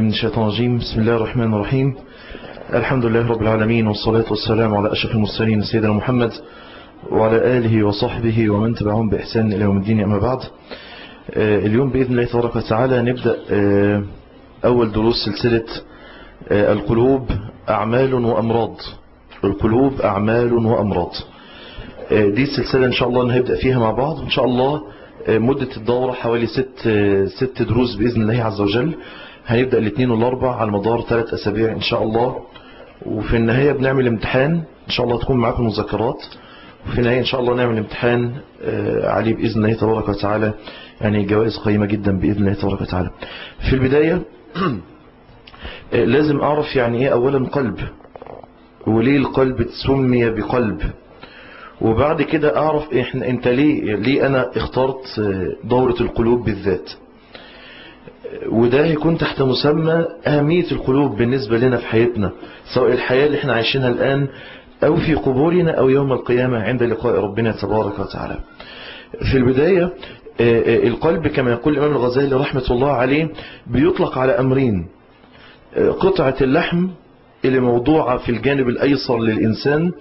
من الشيطان الرجيم بسم الله الرحمن الرحيم الحمد لله رب العالمين والصلاة والسلام على أشرف المرسلين سيدنا محمد وعلى آله وصحبه ومن تبعهم بإحسان إلى يوم الدين أما بعد اليوم بإذن الله تبارك وتعالى نبدأ أول دروس سلسلة القلوب أعمال وأمراض القلوب أعمال وأمراض دي السلسلة إن شاء الله هنبدأ فيها مع بعض إن شاء الله مدة الدورة حوالي ست, ست دروس بإذن الله عز وجل هنبدأ الاثنين والاربع على مدار ثلاث أسابيع إن شاء الله وفي النهاية بنعمل امتحان إن شاء الله تكون معاكم مذكرات وفي النهاية إن شاء الله نعمل امتحان عليه بإذن الله تبارك وتعالى يعني جوائز قيمة جدا بإذن الله تبارك وتعالى في البداية لازم أعرف يعني إيه أولا قلب وليه القلب تسمي بقلب وبعد كده أعرف إحنا أنت ليه, ليه أنا اخترت دورة القلوب بالذات وده هيكون تحت مسمى أهمية القلوب بالنسبة لنا في حياتنا سواء الحياة اللي احنا عايشينها الآن أو في قبورنا أو يوم القيامة عند لقاء ربنا تبارك وتعالى في البداية القلب كما يقول الإمام الغزالي رحمة الله عليه بيطلق على أمرين قطعة اللحم اللي موضوعة في الجانب الأيسر للإنسان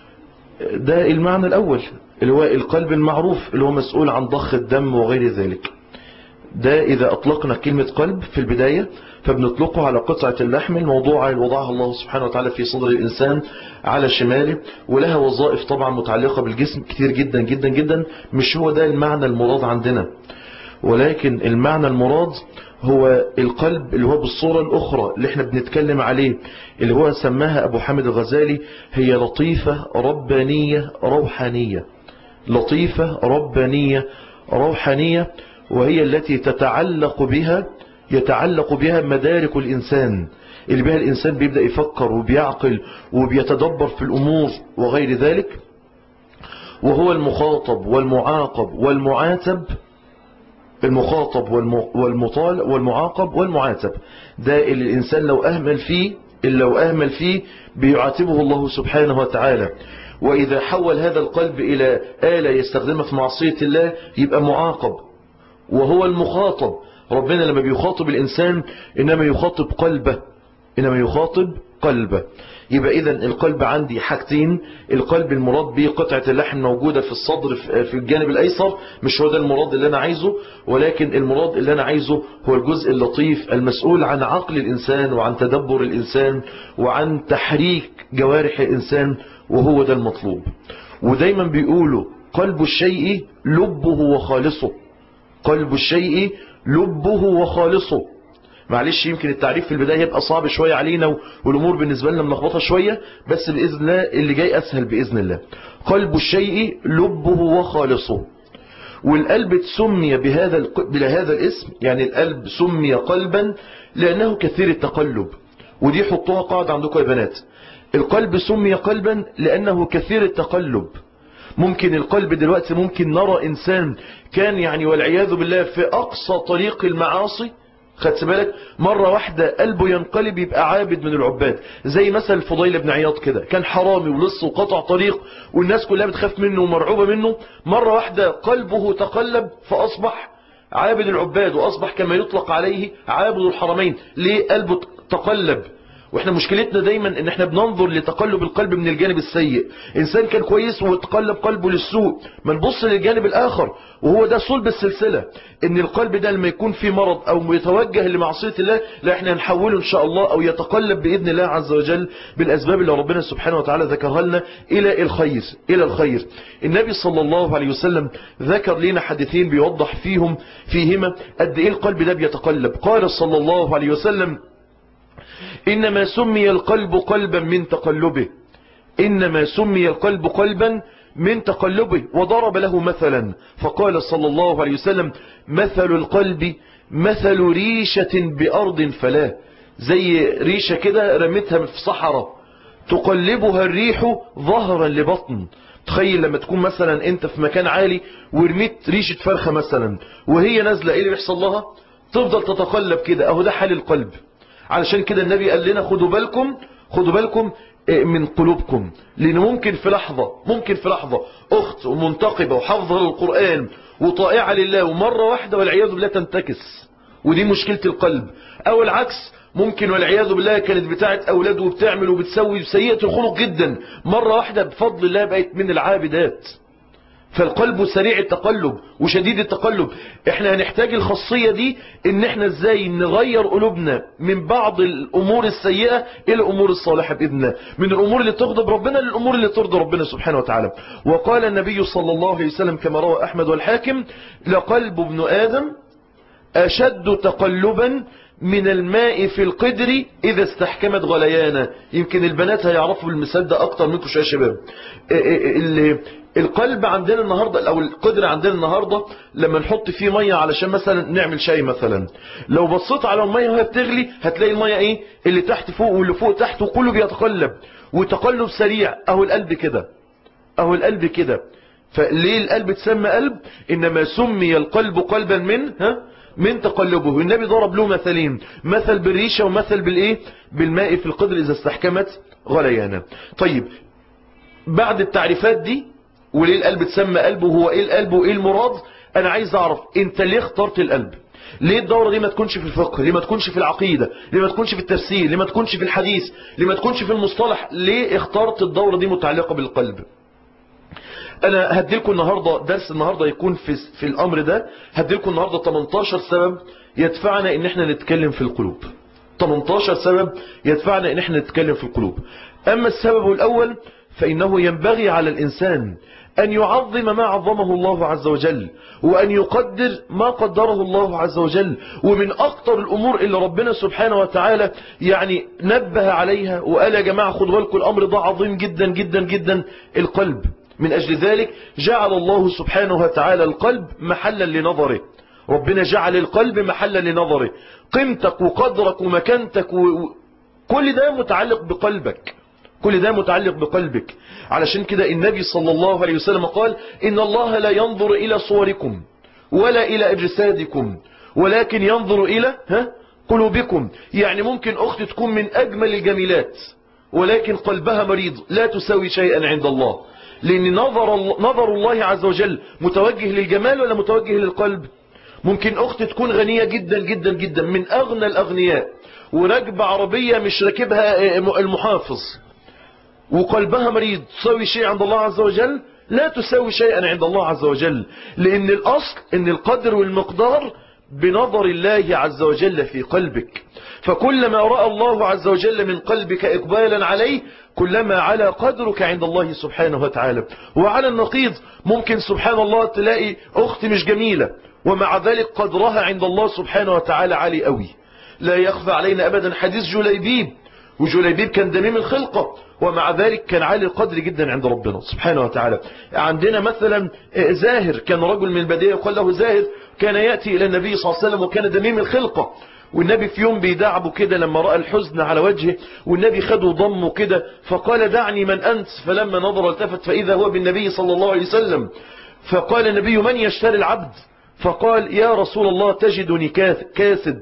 ده المعنى الأول اللي هو القلب المعروف اللي هو مسؤول عن ضخ الدم وغير ذلك ده إذا أطلقنا كلمة قلب في البداية فبنطلقه على قطعة اللحم الموضوعة اللي وضعها الله سبحانه وتعالى في صدر الإنسان على شماله ولها وظائف طبعا متعلقة بالجسم كتير جدا جدا جدا مش هو ده المعنى المراد عندنا ولكن المعنى المراد هو القلب اللي هو بالصورة الأخرى اللي احنا بنتكلم عليه اللي هو سماها أبو حامد الغزالي هي لطيفة ربانية روحانية لطيفة ربانية روحانية وهي التي تتعلق بها يتعلق بها مدارك الإنسان اللي بها الإنسان بيبدأ يفكر وبيعقل وبيتدبر في الأمور وغير ذلك وهو المخاطب والمعاقب والمعاتب المخاطب والمطال والمعاقب والمعاتب ده اللي الإنسان لو أهمل فيه اللي لو أهمل فيه بيعاتبه الله سبحانه وتعالى وإذا حول هذا القلب إلى آلة يستخدمها في معصية الله يبقى معاقب وهو المخاطب ربنا لما بيخاطب الإنسان إنما يخاطب قلبه إنما يخاطب قلبه يبقى إذا القلب عندي حاجتين القلب المراد به قطعة اللحم موجودة في الصدر في الجانب الأيسر مش هو ده المراد اللي أنا عايزه ولكن المراد اللي أنا عايزه هو الجزء اللطيف المسؤول عن عقل الإنسان وعن تدبر الإنسان وعن تحريك جوارح الإنسان وهو ده المطلوب ودايما بيقولوا قلب الشيء لبه وخالصه قلب الشيء لبه وخالصه معلش يمكن التعريف في البداية يبقى صعب شوية علينا والأمور بالنسبة لنا ملخبطة شوية بس بإذن الله اللي جاي أسهل بإذن الله قلب الشيء لبه وخالصه والقلب سمي بهذا بهذا الاسم يعني القلب سمي قلبا لأنه كثير التقلب ودي حطوها قاعدة عندكم يا بنات القلب سمي قلبا لأنه كثير التقلب ممكن القلب دلوقتي ممكن نرى إنسان كان يعني والعياذ بالله في أقصى طريق المعاصي خدت بالك مرة واحدة قلبه ينقلب يبقى عابد من العباد زي مثل الفضيل بن عياض كده كان حرامي ولص وقطع طريق والناس كلها بتخاف منه ومرعوبة منه مرة واحدة قلبه تقلب فأصبح عابد العباد وأصبح كما يطلق عليه عابد الحرمين ليه قلبه تقلب واحنا مشكلتنا دايما ان احنا بننظر لتقلب القلب من الجانب السيء انسان كان كويس وتقلب قلبه للسوء ما نبص للجانب الاخر وهو ده صلب السلسلة ان القلب ده لما يكون في مرض او يتوجه لمعصية الله لا احنا نحوله ان شاء الله او يتقلب باذن الله عز وجل بالاسباب اللي ربنا سبحانه وتعالى ذكرها لنا الى الخير الى الخير النبي صلى الله عليه وسلم ذكر لنا حديثين بيوضح فيهم فيهما قد ايه القلب ده بيتقلب قال صلى الله عليه وسلم إنما سمي القلب قلبا من تقلبه إنما سمي القلب قلبا من تقلبه وضرب له مثلا فقال صلى الله عليه وسلم مثل القلب مثل ريشة بأرض فلا زي ريشة كده رمتها في صحراء تقلبها الريح ظهرا لبطن تخيل لما تكون مثلا انت في مكان عالي ورميت ريشة فرخة مثلا وهي نازلة ايه اللي بيحصل لها تفضل تتقلب كده اهو ده حال القلب علشان كده النبي قال لنا خدوا بالكم خدوا بالكم من قلوبكم لان ممكن في لحظة ممكن في لحظة اخت ومنتقبة وحافظة للقرآن وطائعة لله ومرة واحدة والعياذ بالله تنتكس ودي مشكلة القلب او العكس ممكن والعياذ بالله كانت بتاعت اولاد وبتعمل وبتسوي سيئة الخلق جدا مرة واحدة بفضل الله بقت من العابدات فالقلب سريع التقلب وشديد التقلب احنا هنحتاج الخاصية دي ان احنا ازاي نغير قلوبنا من بعض الامور السيئة الى الامور الصالحة باذن الله من الامور اللي تغضب ربنا للامور اللي ترضي ربنا سبحانه وتعالى وقال النبي صلى الله عليه وسلم كما روى احمد والحاكم لقلب ابن ادم اشد تقلبا من الماء في القدر إذا استحكمت غليانا يمكن البنات هيعرفوا المثال ده أكتر منكم شوية شباب القلب عندنا النهاردة أو القدر عندنا النهاردة لما نحط فيه مية علشان مثلا نعمل شاي مثلا لو بصيت على المية وهي بتغلي هتلاقي المية ايه اللي تحت فوق واللي فوق تحت وكله بيتقلب وتقلب سريع اهو القلب كده اهو القلب كده فليه القلب تسمى قلب انما سمي القلب قلبا من ها من تقلبه النبي ضرب له مثلين مثل بالريشة ومثل بالايه بالماء في القدر اذا استحكمت غليانا طيب بعد التعريفات دي وليه القلب تسمى قلب وهو ايه القلب وايه المراد انا عايز اعرف انت ليه اخترت القلب ليه الدورة دي ما تكونش في الفقه ليه ما تكونش في العقيدة ليه ما تكونش في التفسير ليه ما تكونش في الحديث ليه ما تكونش في المصطلح ليه اخترت الدورة دي متعلقة بالقلب انا هديلكم النهاردة درس النهاردة يكون في, في الامر ده هديلكم النهاردة 18 سبب يدفعنا ان احنا نتكلم في القلوب 18 سبب يدفعنا ان احنا نتكلم في القلوب اما السبب الاول فانه ينبغي على الانسان أن يعظم ما عظمه الله عز وجل وأن يقدر ما قدره الله عز وجل ومن أكتر الأمور اللي ربنا سبحانه وتعالى يعني نبه عليها وقال يا جماعة خدوا بالكم الأمر ده عظيم جدا جدا جدا القلب من أجل ذلك جعل الله سبحانه وتعالى القلب محلا لنظره ربنا جعل القلب محلا لنظره قيمتك وقدرك ومكانتك وكل ده متعلق بقلبك كل ده متعلق بقلبك علشان كده النبي صلى الله عليه وسلم قال إن الله لا ينظر إلى صوركم ولا إلى أجسادكم ولكن ينظر إلى ها قلوبكم يعني ممكن أخت تكون من أجمل الجميلات ولكن قلبها مريض لا تساوي شيئا عند الله لأن نظر, نظر الله عز وجل متوجه للجمال ولا متوجه للقلب ممكن أخت تكون غنية جدا جدا جدا من أغنى الأغنياء وراكبة عربية مش راكبها المحافظ وقلبها مريض تساوي شيء عند الله عز وجل لا تساوي شيئا عند الله عز وجل لأن الأصل أن القدر والمقدار بنظر الله عز وجل في قلبك فكلما رأى الله عز وجل من قلبك إقبالا عليه كلما على قدرك عند الله سبحانه وتعالى وعلى النقيض ممكن سبحان الله تلاقي أخت مش جميلة ومع ذلك قدرها عند الله سبحانه وتعالى عالي قوي لا يخفى علينا أبدا حديث جليبيب وجليبيب كان دميم الخلقة ومع ذلك كان عالي القدر جدا عند ربنا سبحانه وتعالى عندنا مثلا زاهر كان رجل من البدية يقال له زاهر كان يأتي إلى النبي صلى الله عليه وسلم وكان دميم الخلقة والنبي في يوم بيدعبه كده لما رأى الحزن على وجهه والنبي خده ضمه كده فقال دعني من أنت فلما نظر التفت فإذا هو بالنبي صلى الله عليه وسلم فقال النبي من يشتري العبد فقال يا رسول الله تجدني كاسد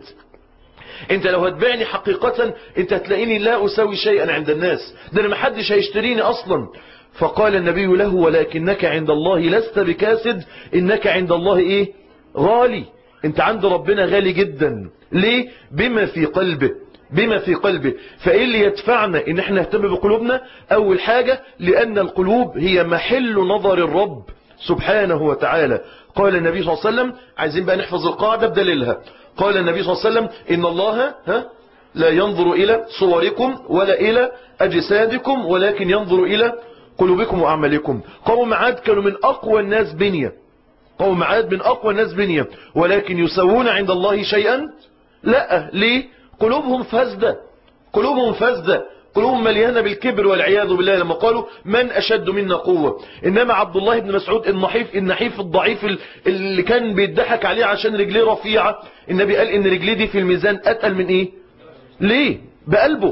انت لو هتبيعني حقيقة انت هتلاقيني لا اساوي شيئا عند الناس ده انا محدش هيشتريني اصلا فقال النبي له ولكنك عند الله لست بكاسد انك عند الله ايه غالي انت عند ربنا غالي جدا ليه بما في قلبه بما في قلبه فايه اللي يدفعنا ان احنا نهتم بقلوبنا اول حاجة لان القلوب هي محل نظر الرب سبحانه وتعالى قال النبي صلى الله عليه وسلم عايزين بقى نحفظ القاعدة بدليلها قال النبي صلى الله عليه وسلم إن الله ها لا ينظر إلى صوركم ولا إلى أجسادكم ولكن ينظر إلى قلوبكم وأعمالكم قوم عاد كانوا من أقوى الناس بنية قوم عاد من أقوى الناس بنية ولكن يسوون عند الله شيئا لا ليه قلوبهم فاسدة قلوبهم فاسدة قلوبهم مليانة بالكبر والعياذ بالله لما قالوا من أشد منا قوة إنما عبد الله بن مسعود النحيف النحيف الضعيف اللي كان بيضحك عليه عشان رجليه رفيعة النبي قال إن رجليه دي في الميزان أتقل من إيه ليه بقلبه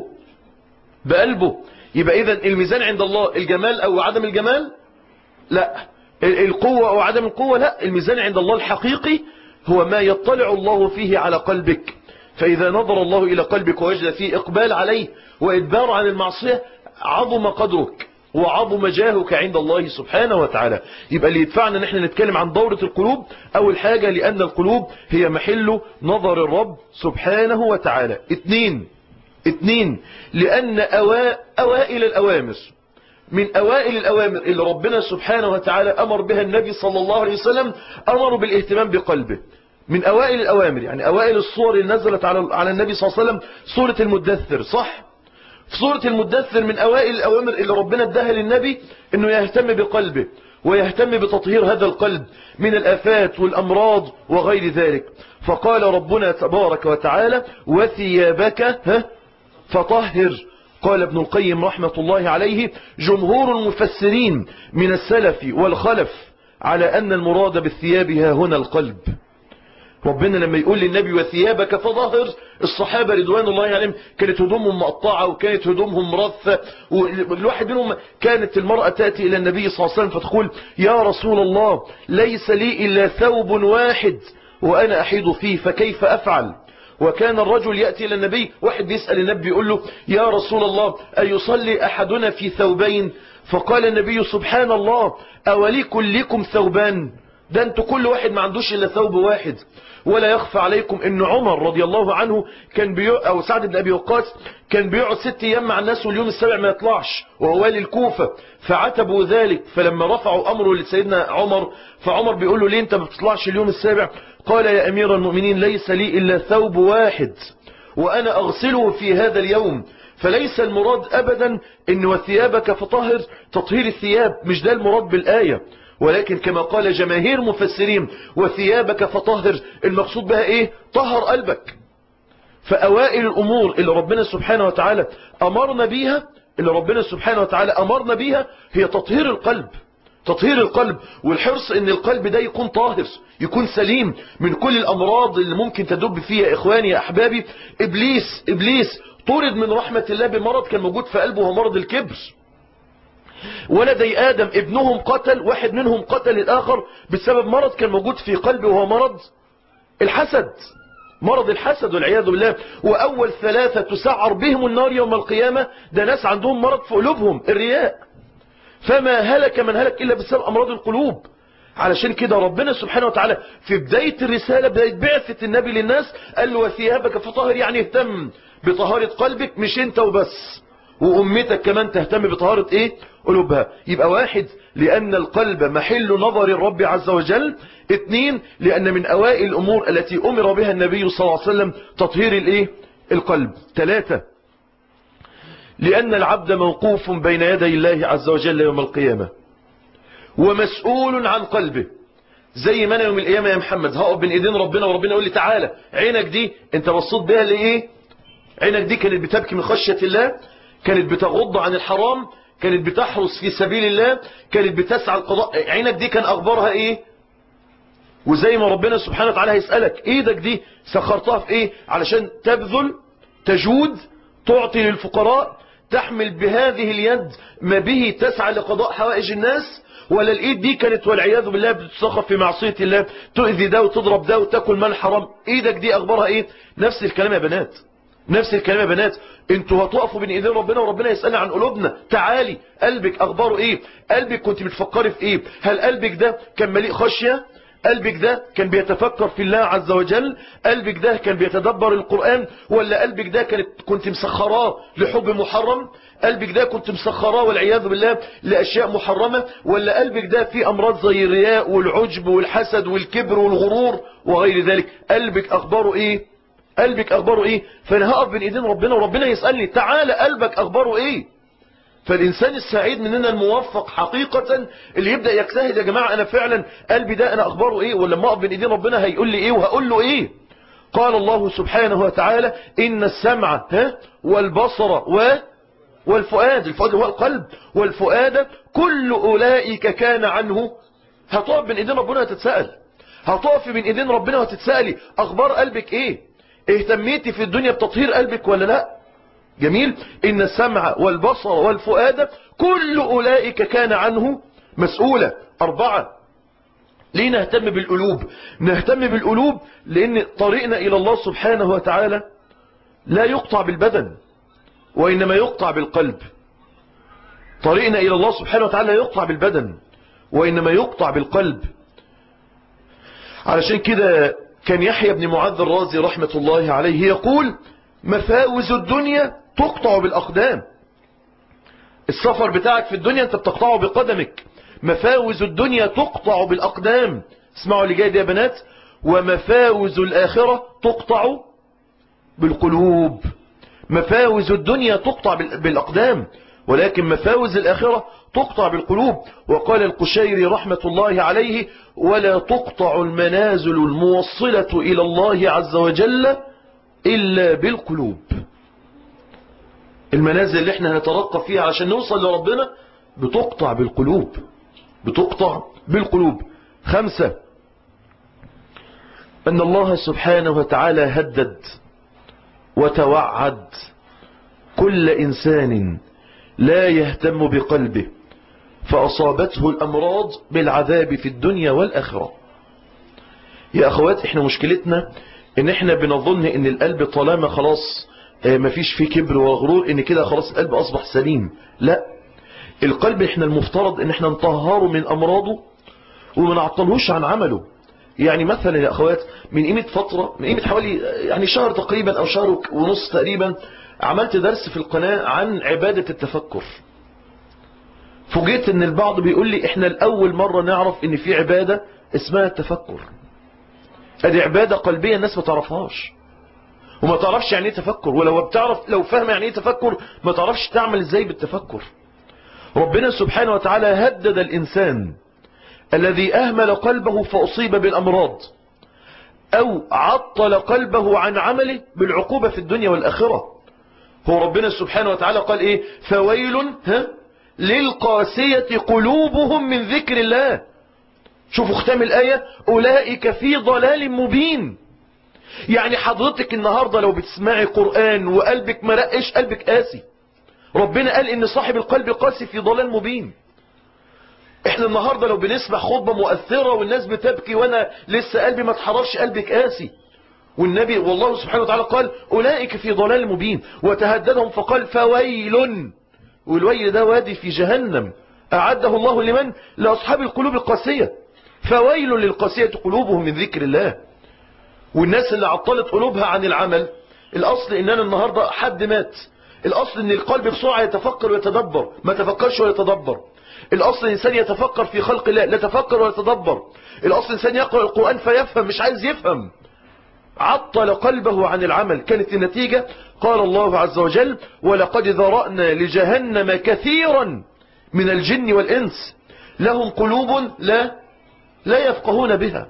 بقلبه يبقى إذا الميزان عند الله الجمال أو عدم الجمال لا القوة أو عدم القوة لا الميزان عند الله الحقيقي هو ما يطلع الله فيه على قلبك فإذا نظر الله إلى قلبك ووجد فيه إقبال عليه وإدبار عن المعصية عظم قدرك وعظم جاهك عند الله سبحانه وتعالى يبقى اللي يدفعنا ان احنا نتكلم عن دورة القلوب اول حاجة لان القلوب هي محل نظر الرب سبحانه وتعالى اتنين اتنين لان أوا... اوائل الاوامر من اوائل الاوامر اللي ربنا سبحانه وتعالى امر بها النبي صلى الله عليه وسلم امر بالاهتمام بقلبه من اوائل الاوامر يعني اوائل الصور اللي نزلت على على النبي صلى الله عليه وسلم سورة المدثر صح في سورة المدثر من أوائل الأوامر اللي ربنا اداها للنبي أنه يهتم بقلبه ويهتم بتطهير هذا القلب من الآفات والأمراض وغير ذلك فقال ربنا تبارك وتعالى وثيابك ها فطهر قال ابن القيم رحمة الله عليه جمهور المفسرين من السلف والخلف على أن المراد بالثياب ها هنا القلب ربنا لما يقول للنبي وثيابك فظهر الصحابة رضوان الله عليهم كانت هدومهم مقطعة وكانت هدومهم رثة والواحد منهم كانت المرأة تأتي إلى النبي صلى الله عليه وسلم فتقول يا رسول الله ليس لي إلا ثوب واحد وأنا أحيض فيه فكيف أفعل وكان الرجل يأتي إلى النبي واحد بيسأل النبي يقول له يا رسول الله أيصلي أحدنا في ثوبين فقال النبي سبحان الله أولي كلكم ثوبان ده انتوا كل واحد ما عندوش إلا ثوب واحد ولا يخفى عليكم ان عمر رضي الله عنه كان بيو او سعد بن ابي وقاص كان بيقعد ست ايام مع الناس واليوم السابع ما يطلعش وهو والي الكوفة فعتبوا ذلك فلما رفعوا امره لسيدنا عمر فعمر بيقول له ليه انت ما بتطلعش اليوم السابع قال يا امير المؤمنين ليس لي الا ثوب واحد وانا اغسله في هذا اليوم فليس المراد ابدا ان وثيابك فطهر تطهير الثياب مش ده المراد بالايه ولكن كما قال جماهير مفسرين وثيابك فطهر المقصود بها ايه طهر قلبك فأوائل الأمور اللي ربنا سبحانه وتعالى أمرنا بيها اللي ربنا سبحانه وتعالى أمرنا بيها هي تطهير القلب تطهير القلب والحرص ان القلب ده يكون طاهر يكون سليم من كل الأمراض اللي ممكن تدب فيها إخواني يا أحبابي إبليس إبليس طرد من رحمة الله بمرض كان موجود في قلبه هو مرض الكبر ولدي آدم ابنهم قتل واحد منهم قتل الآخر بسبب مرض كان موجود في قلبه وهو مرض الحسد مرض الحسد والعياذ بالله وأول ثلاثة تسعر بهم النار يوم القيامة ده ناس عندهم مرض في قلوبهم الرياء فما هلك من هلك إلا بسبب أمراض القلوب علشان كده ربنا سبحانه وتعالى في بداية الرسالة بداية بعثة النبي للناس قال له وثيابك فطهر يعني اهتم بطهارة قلبك مش انت وبس وأمتك كمان تهتم بطهارة ايه قلوبها يبقى واحد لأن القلب محل نظر الرب عز وجل اثنين لأن من أوائل الأمور التي أمر بها النبي صلى الله عليه وسلم تطهير الايه القلب ثلاثة لأن العبد موقوف بين يدي الله عز وجل يوم القيامة ومسؤول عن قلبه زي ما انا يوم القيامة يا محمد هقف بين ايدين ربنا وربنا يقول لي تعالى عينك دي انت بصيت بيها لايه عينك دي كانت بتبكي من خشية الله كانت بتغض عن الحرام كانت بتحرس في سبيل الله كانت بتسعى القضاء عينك دي كان اخبارها ايه وزي ما ربنا سبحانه وتعالى هيسألك ايدك دي سخرتها في ايه علشان تبذل تجود تعطي للفقراء تحمل بهذه اليد ما به تسعى لقضاء حوائج الناس ولا الايد دي كانت والعياذ بالله بتتسخر في معصية الله تؤذي ده وتضرب ده وتاكل مال حرام ايدك دي اخبارها ايه نفس الكلام يا بنات نفس الكلام يا بنات انتوا هتقفوا بين ايدين ربنا وربنا يسألنا عن قلوبنا تعالي قلبك اخباره ايه قلبك كنت بتفكري في ايه هل قلبك ده كان مليء خشية قلبك ده كان بيتفكر في الله عز وجل قلبك ده كان بيتدبر القرآن ولا قلبك ده كانت كنت مسخراه لحب محرم قلبك ده كنت مسخراه والعياذ بالله لأشياء محرمة ولا قلبك ده فيه أمراض زي الرياء والعجب والحسد والكبر والغرور وغير ذلك قلبك أخباره إيه قلبك أخباره إيه فأنا هقف بين إيدين ربنا وربنا يسألني تعالى قلبك أخباره إيه فالإنسان السعيد مننا الموفق حقيقة اللي يبدأ يجتهد يا جماعة أنا فعلا قلبي ده أنا أخباره إيه ولما أقف بين إيدين ربنا هيقول لي إيه وهقول له إيه قال الله سبحانه وتعالى إن السمع ها والبصر و والفؤاد الفؤاد هو القلب والفؤاد كل أولئك كان عنه هتقف بين إيدين ربنا هتتسأل هتقف بين إيدين ربنا وهتتسألي أخبار قلبك إيه اهتميتي في الدنيا بتطهير قلبك ولا لا جميل إن السمع والبصر والفؤاد كل أولئك كان عنه مسؤولة أربعة ليه نهتم بالقلوب نهتم بالقلوب لأن طريقنا إلى الله سبحانه وتعالى لا يقطع بالبدن وإنما يقطع بالقلب طريقنا إلى الله سبحانه وتعالى يقطع بالبدن وإنما يقطع بالقلب علشان كده كان يحيى بن معاذ الرازي رحمة الله عليه يقول مفاوز الدنيا تقطع بالأقدام السفر بتاعك في الدنيا انت بتقطعه بقدمك مفاوز الدنيا تقطع بالأقدام اسمعوا اللي جاي دي يا بنات ومفاوز الآخرة تقطع بالقلوب مفاوز الدنيا تقطع بالأقدام ولكن مفاوز الآخرة تقطع بالقلوب وقال القشيري رحمة الله عليه ولا تقطع المنازل الموصلة إلى الله عز وجل إلا بالقلوب المنازل اللي احنا نترقى فيها عشان نوصل لربنا بتقطع بالقلوب بتقطع بالقلوب خمسة أن الله سبحانه وتعالى هدد وتوعد كل إنسان لا يهتم بقلبه فأصابته الأمراض بالعذاب في الدنيا والآخرة يا أخوات احنا مشكلتنا ان احنا بنظن ان القلب طالما خلاص مفيش فيه كبر وغرور ان كده خلاص القلب اصبح سليم لا القلب احنا المفترض ان احنا نطهره من امراضه وما نعطلهوش عن عمله يعني مثلا يا اخوات من قيمة فترة من قيمة حوالي يعني شهر تقريبا او شهر ونص تقريبا عملت درس في القناة عن عبادة التفكر فوجئت ان البعض بيقول لي احنا الاول مرة نعرف ان في عبادة اسمها التفكر ادي عبادة قلبية الناس ما تعرفهاش وما تعرفش يعني ايه تفكر ولو بتعرف لو فاهم يعني ايه تفكر ما تعرفش تعمل ازاي بالتفكر ربنا سبحانه وتعالى هدد الانسان الذي اهمل قلبه فاصيب بالامراض او عطل قلبه عن عمله بالعقوبة في الدنيا والاخرة هو ربنا سبحانه وتعالى قال ايه فويل ها للقاسية قلوبهم من ذكر الله شوفوا ختام الآية أولئك في ضلال مبين يعني حضرتك النهاردة لو بتسمعي قرآن وقلبك مرقش قلبك قاسي ربنا قال ان صاحب القلب قاسي في ضلال مبين احنا النهاردة لو بنسمع خطبة مؤثرة والناس بتبكي وانا لسه قلبي ما اتحررش قلبك قاسي والنبي والله سبحانه وتعالى قال أولئك في ضلال مبين وتهددهم فقال فويل والويل ده وادي في جهنم أعده الله لمن لأصحاب القلوب القاسية فويل للقاسية قلوبهم من ذكر الله والناس اللي عطلت قلوبها عن العمل الأصل إن أنا النهاردة حد مات الأصل إن القلب بسرعة يتفكر ويتدبر ما تفكرش ويتدبر الأصل الإنسان يتفكر في خلق الله لا تفكر ويتدبر الأصل الإنسان يقرأ القرآن فيفهم مش عايز يفهم عطل قلبه عن العمل كانت النتيجة قال الله عز وجل ولقد ذرأنا لجهنم كثيرا من الجن والإنس لهم قلوب لا لا يفقهون بها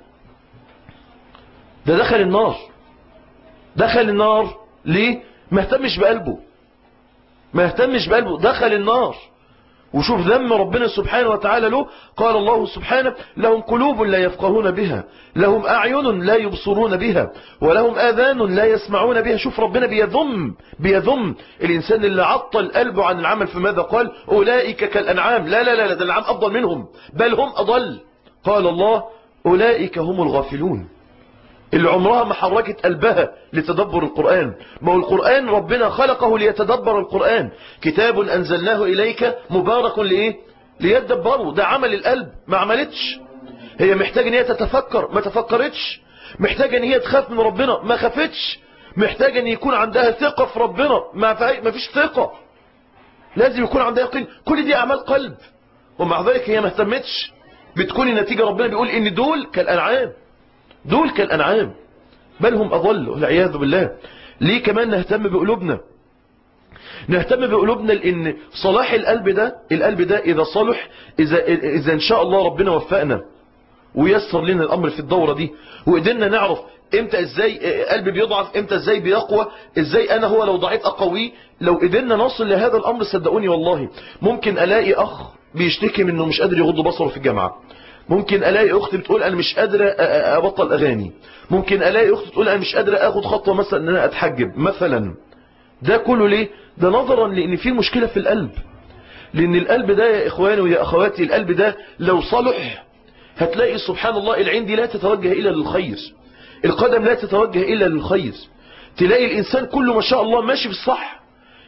ده دخل النار دخل النار ليه ما اهتمش بقلبه ما اهتمش بقلبه دخل النار وشوف ذم ربنا سبحانه وتعالى له قال الله سبحانه لهم قلوب لا يفقهون بها لهم أعين لا يبصرون بها ولهم آذان لا يسمعون بها شوف ربنا بيذم بيذم الإنسان اللي عطل قلبه عن العمل فماذا قال أولئك كالأنعام لا لا لا ده الأنعام أفضل منهم بل هم أضل قال الله أولئك هم الغافلون اللي عمرها ما حركت قلبها لتدبر القرآن ما هو القرآن ربنا خلقه ليتدبر القرآن كتاب أنزلناه إليك مبارك لإيه ليتدبروا ده عمل القلب ما عملتش هي محتاجة ان هي تتفكر ما تفكرتش محتاجة ان هي تخاف من ربنا ما خافتش محتاجة ان يكون عندها ثقة في ربنا ما, ما فيش ثقة لازم يكون عندها يقين كل دي أعمال قلب ومع ذلك هي ما اهتمتش بتكون النتيجة ربنا بيقول ان دول كالأنعام دول كالأنعام بل هم أضل والعياذ بالله ليه كمان نهتم بقلوبنا نهتم بقلوبنا لأن صلاح القلب ده القلب ده إذا صلح إذا, إذا إن شاء الله ربنا وفقنا ويسر لنا الأمر في الدورة دي وقدرنا نعرف امتى ازاي قلبي بيضعف امتى ازاي بيقوى ازاي انا هو لو ضعيف اقويه لو قدرنا نصل لهذا الامر صدقوني والله ممكن الاقي اخ بيشتكي من انه مش قادر يغض بصره في الجامعه ممكن الاقي اخت بتقول انا مش قادرة ابطل اغاني ممكن الاقي اخت تقول انا مش قادرة اخد خطوة مثلا ان انا اتحجب مثلا ده كله ليه ده نظرا لان في مشكلة في القلب لان القلب ده يا اخواني ويا اخواتي القلب ده لو صلح هتلاقي سبحان الله العين دي لا تتوجه الا للخير القدم لا تتوجه الا للخير تلاقي الانسان كله ما شاء الله ماشي في الصح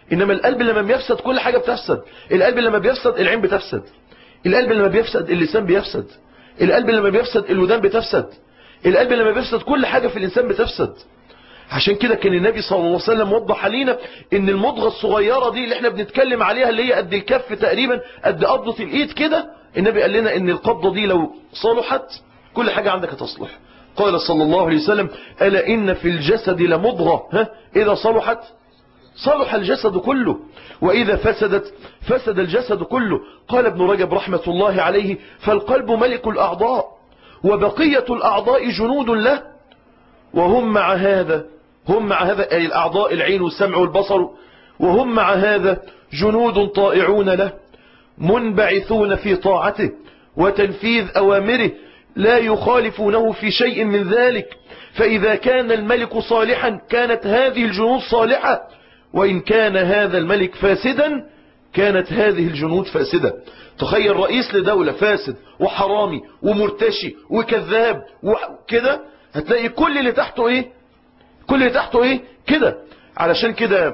انما القلب لما بيفسد كل حاجة بتفسد القلب لما بيفسد العين بتفسد القلب لما بيفسد اللسان بيفسد القلب لما بيفسد الودان بتفسد القلب لما بيفسد كل حاجة في الإنسان بتفسد عشان كده كان النبي صلى الله عليه وسلم وضح علينا ان المضغة الصغيرة دي اللي احنا بنتكلم عليها اللي هي قد الكف تقريبا قد قبضة الايد كده النبي قال لنا ان القبضة دي لو صلحت كل حاجة عندك هتصلح قال صلى الله عليه وسلم ألا إن في الجسد لمضغة ها إذا صلحت صلح الجسد كله وإذا فسدت فسد الجسد كله قال ابن رجب رحمة الله عليه فالقلب ملك الأعضاء وبقية الأعضاء جنود له وهم مع هذا هم مع هذا أي الأعضاء العين والسمع والبصر وهم مع هذا جنود طائعون له منبعثون في طاعته وتنفيذ أوامره لا يخالفونه في شيء من ذلك فإذا كان الملك صالحا كانت هذه الجنود صالحة وإن كان هذا الملك فاسدا كانت هذه الجنود فاسدة تخيل رئيس لدولة فاسد وحرامي ومرتشي وكذاب وكده هتلاقي كل اللي تحته ايه كل اللي تحته ايه كده علشان كده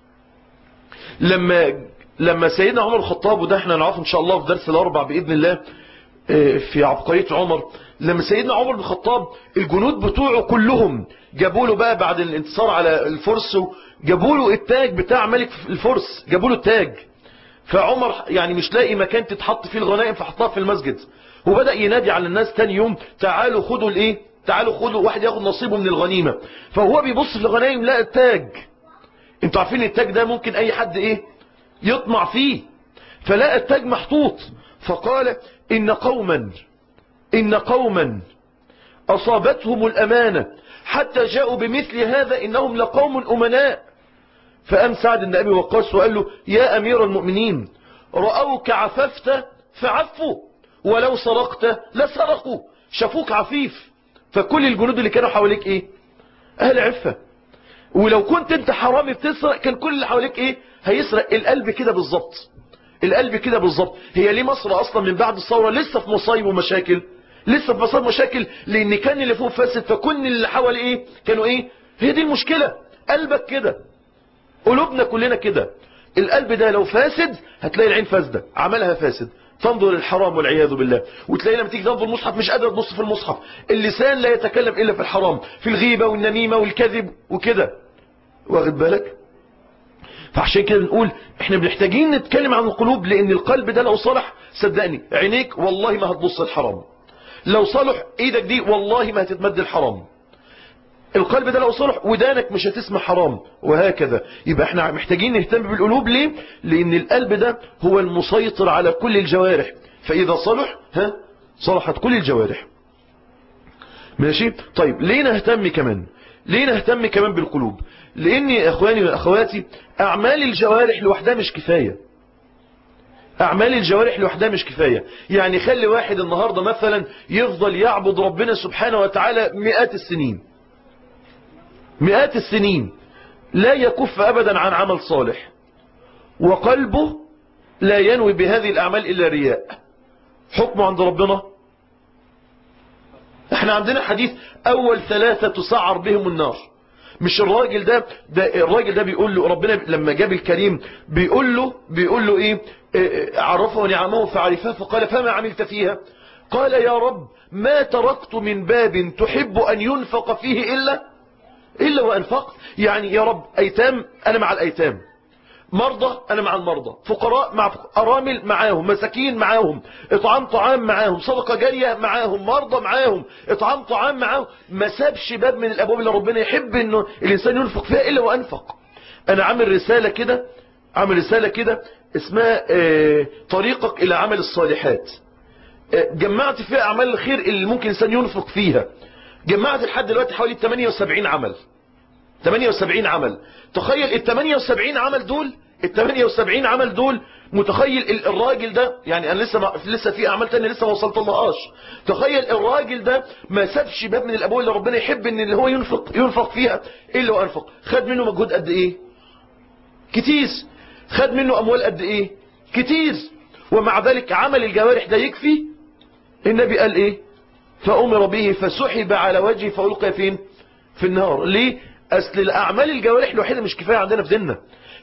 لما لما سيدنا عمر الخطاب وده احنا نعرفه ان شاء الله في درس الاربع باذن الله في عبقرية عمر لما سيدنا عمر بن الخطاب الجنود بتوعه كلهم جابوا له بقى بعد الانتصار على الفرس جابوا له التاج بتاع ملك الفرس جابوا له التاج فعمر يعني مش لاقي مكان تتحط فيه الغنائم فحطها في المسجد وبدأ ينادي على الناس تاني يوم تعالوا خدوا الايه تعالوا خدوا واحد ياخد نصيبه من الغنيمة فهو بيبص في الغنائم لقى التاج انتوا عارفين التاج ده ممكن اي حد ايه يطمع فيه فلقى التاج محطوط فقال إن قوما إن قوما أصابتهم الأمانة حتى جاءوا بمثل هذا إنهم لقوم أمناء فأم سعد بن أبي وقاص وقال له يا أمير المؤمنين رأوك عففت فعفوا ولو سرقت لسرقوا شافوك عفيف فكل الجنود اللي كانوا حواليك ايه اهل عفة ولو كنت انت حرامي بتسرق كان كل اللي حواليك ايه هيسرق القلب كده بالظبط القلب كده بالظبط هي ليه مصر اصلا من بعد الثوره لسه في مصايب ومشاكل لسه في مصايب ومشاكل لان كان اللي فوق فاسد فكل اللي حوالي ايه كانوا ايه هي دي المشكله قلبك كده قلوبنا كلنا كده القلب ده لو فاسد هتلاقي العين فاسده عملها فاسد تنظر للحرام والعياذ بالله وتلاقي لما تيجي تنظر المصحف مش قادر تبص في المصحف اللسان لا يتكلم الا في الحرام في الغيبه والنميمه والكذب وكده واخد بالك فعشان كده بنقول احنا محتاجين نتكلم عن القلوب لان القلب ده لو صلح صدقني عينيك والله ما هتبص الحرام لو صلح ايدك دي والله ما هتتمد الحرام القلب ده لو صلح ودانك مش هتسمع حرام وهكذا يبقى احنا محتاجين نهتم بالقلوب ليه لان القلب ده هو المسيطر على كل الجوارح فاذا صلح ها صلحت كل الجوارح ماشي طيب ليه نهتم كمان ليه نهتم كمان بالقلوب لان يا اخواني واخواتي اعمال الجوارح لوحدها مش كفاية اعمال الجوارح لوحدها مش كفاية يعني خلي واحد النهاردة مثلا يفضل يعبد ربنا سبحانه وتعالى مئات السنين مئات السنين لا يكف ابدا عن عمل صالح وقلبه لا ينوي بهذه الاعمال الا رياء حكمه عند ربنا احنا عندنا حديث اول ثلاثة تسعر بهم النار مش الراجل ده, ده الراجل ده بيقول له ربنا لما جاب الكريم بيقول له بيقول له ايه عرفه نعمه فعرفها فقال فما عملت فيها قال يا رب ما تركت من باب تحب ان ينفق فيه الا الا وانفقت يعني يا رب ايتام انا مع الايتام مرضى انا مع المرضى فقراء مع ارامل معاهم مساكين معاهم اطعام طعام معاهم صدقه جاريه معاهم مرضى معاهم اطعام طعام معاهم ما سابش باب من الابواب اللي ربنا يحب انه الانسان ينفق فيها الا وانفق انا عامل رساله كده عامل رساله كده اسمها اه طريقك الى عمل الصالحات اه جمعت فيها اعمال الخير اللي ممكن الانسان ينفق فيها جمعت لحد دلوقتي حوالي 78 عمل 78 عمل تخيل ال 78 عمل دول ال 78 عمل دول متخيل الراجل ده يعني انا لسه ما لسه في اعمال تانية لسه ما وصلت لهاش تخيل الراجل ده ما سابش باب من الابواب اللي ربنا يحب ان اللي هو ينفق ينفق فيها الا وانفق خد منه مجهود قد ايه كتير خد منه اموال قد ايه كتير ومع ذلك عمل الجوارح ده يكفي النبي قال ايه فامر به فسحب على وجهه فالقي فين في النار ليه اصل الاعمال الجوارح الوحيده مش كفايه عندنا في ديننا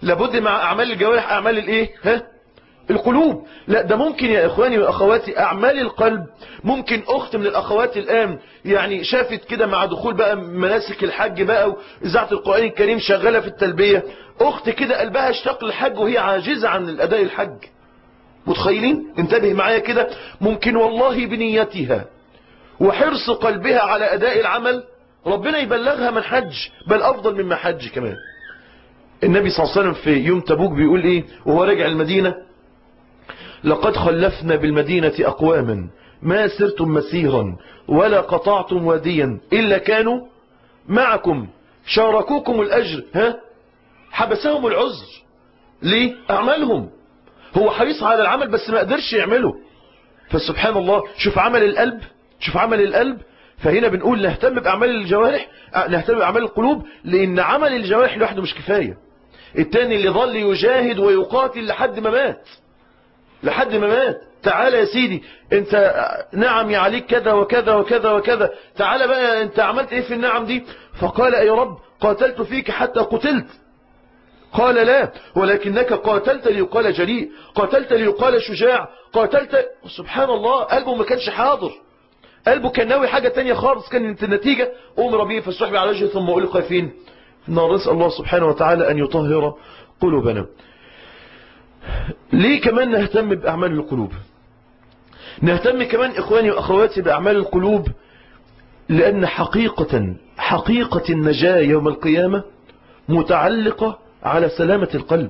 لابد مع اعمال الجوارح اعمال الايه ها القلوب لا ده ممكن يا اخواني واخواتي اعمال القلب ممكن اخت من الاخوات الان يعني شافت كده مع دخول بقى مناسك الحج بقى واذاعه القران الكريم شغاله في التلبيه اخت كده قلبها اشتاق للحج وهي عاجزه عن الاداء الحج متخيلين انتبه معايا كده ممكن والله بنيتها وحرص قلبها على اداء العمل ربنا يبلغها من حج بل افضل مما حج كمان النبي صلى الله عليه وسلم في يوم تبوك بيقول ايه وهو راجع المدينة لقد خلفنا بالمدينة اقواما ما سرتم مسيرا ولا قطعتم واديا الا كانوا معكم شاركوكم الاجر ها حبسهم العذر ليه اعمالهم هو حريص على العمل بس ما قدرش يعمله فسبحان الله شوف عمل القلب شوف عمل القلب فهنا بنقول نهتم بأعمال الجوارح نهتم بأعمال القلوب لأن عمل الجوارح لوحده مش كفاية التاني اللي ظل يجاهد ويقاتل لحد ما مات لحد ما مات تعالى يا سيدي انت نعم يا عليك كذا وكذا وكذا وكذا تعالى بقى انت عملت ايه في النعم دي فقال يا رب قاتلت فيك حتى قتلت قال لا ولكنك قاتلت ليقال جريء قاتلت ليقال شجاع قاتلت سبحان الله قلبه ما كانش حاضر قلبه كان ناوي حاجة تانية خالص كانت النتيجة أمر به فالسحب على وجهه ثم ألقى فين في النار نسأل الله سبحانه وتعالى أن يطهر قلوبنا ليه كمان نهتم بأعمال القلوب نهتم كمان إخواني وأخواتي بأعمال القلوب لأن حقيقة حقيقة النجاة يوم القيامة متعلقة على سلامة القلب